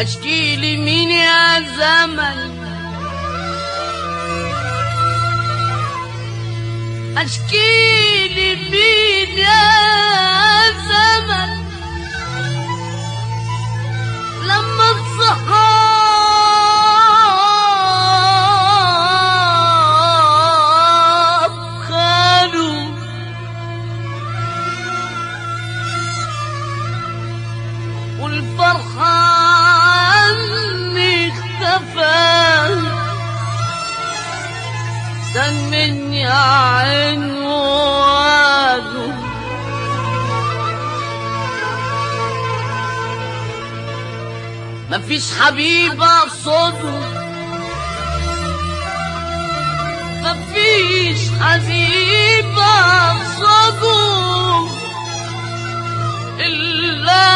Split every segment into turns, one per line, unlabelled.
اشكي لي مين يا زمن اشكي لي مين يا زمن لما الصحاب خانوا والفرحة عني اختفى سن مني عنوانه مفيش حبيب اقصده مفيش حبيب اقصده إلا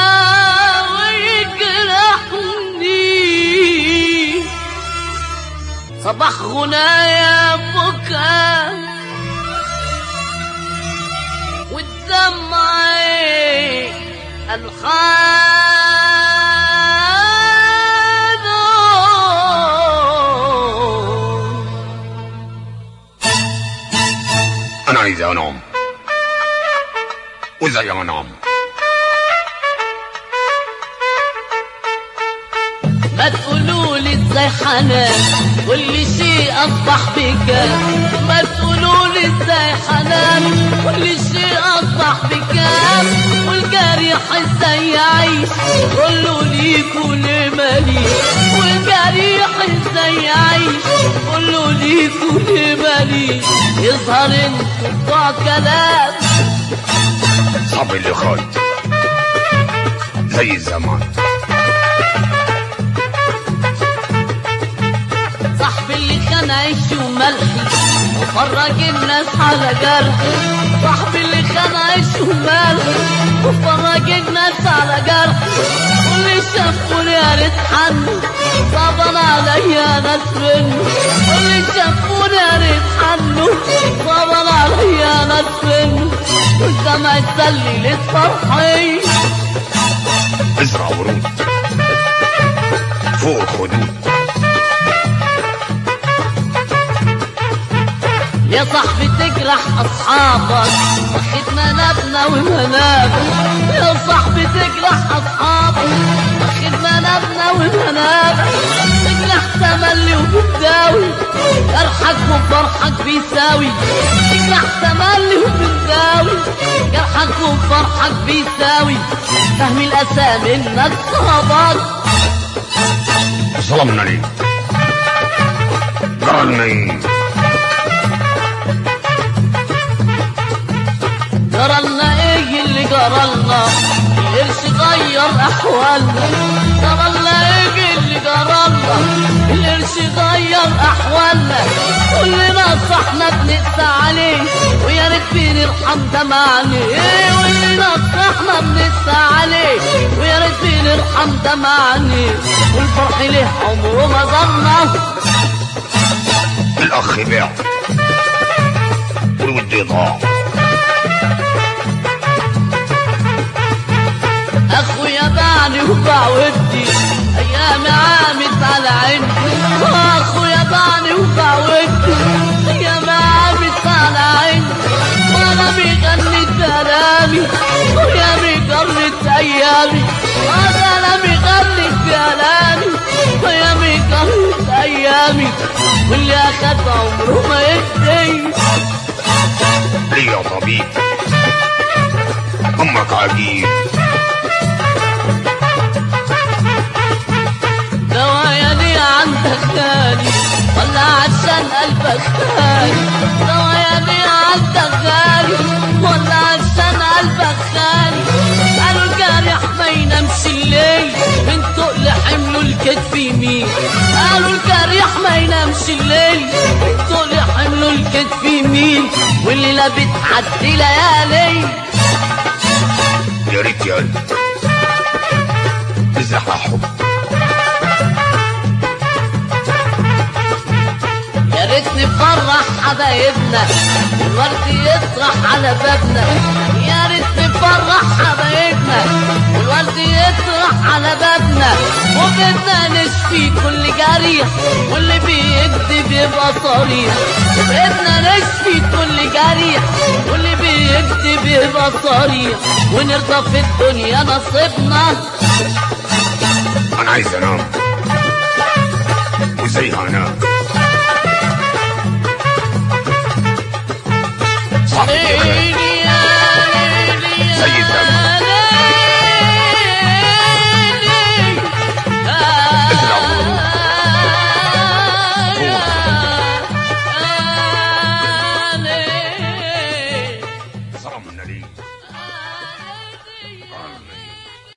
ويجرحني صباح غنايا بكاء والدمع الخان
انا عايز انام وازاي انام
ما تقولوا لي ازاي حنان كل شيء اصبح بك ما تقولوا لي ازاي حنان كل شيء اصبح بك والجريح ازاي يعيش قولوا لي كل مالي والجريح ازاي يعيش قولوا لي كل مالي يظهر انتوا بتوع كلام
صعب اللي خايف زي الزمان
صاحبي اللي كان عيش وملحي وفرج الناس على جرحي صاحبي اللي كان عيش وملحي وفرج الناس على جرحي واللي شافوني يا ريت حنه صعبان عليا ناس منه واللي شافوني يا ريت حنه صعبان عليا ناس منه والدمع يسلي للفرحي
ازرع ورود فوق الخدود
يا صاحبي تجرح اصحابك واخد منابنا ومنابك يا صاحبي تجرح اصحابك واخد منابنا ومنابك تجرح تملي وبتداوي جرحك وفرحك بيساوي تجرح تملي وبتداوي جرحك وفرحك بيساوي فهم الاسى منك صابك
ظلمنا ليه جرالنا ايه
جرالنا ايه اللي جرالنا القرش غير احوالنا جرالنا ايه اللي جرالنا القرش غير احوالنا كلنا صحنا بنقسى عليه ويا ريت بنرحم دمعنا ايه كلنا صحنا بنقسى عليه ويا ريت بنرحم دمعنا والفرح ليه عمره ما ظلنا
الاخ باع والود ضاع
اخويا باعني وباع ودي ايام عامت على عيني اخويا باعني وباع ودي ايام عامت على عيني وانا بيغني كلامي ويا بيجرد ايامي وانا بيغني كلامي ويا بيجرد ايامي واللي اخد عمره ما يدي
ليه يا طبيب امك عجيب
دوايا لي عندك غالي ولا عشان قلبك غالي دوايا لي عندك غالي ولا عشان قلبك غالي قالوا الجارح ما ينامش الليل من تقل حمله الكتف يمين قالوا الجارح ما ينامش الليل من تقل حمله الكتف يمين والليلة بتعدي ليالي
يا ريت يا قلبي ازرع حب
يا ريت نفرح حبايبنا والورد يطرح على بابنا يا ريت نفرح ونفرح حبايبنا والورد يطرح على بابنا وبدنا نشفي كل جريح واللي بيكذب يبقى صريح وبدنا نشفي كل جريح واللي بيكذب يبقى صريح ونرضى في الدنيا نصيبنا
انا عايز انام وزي هنام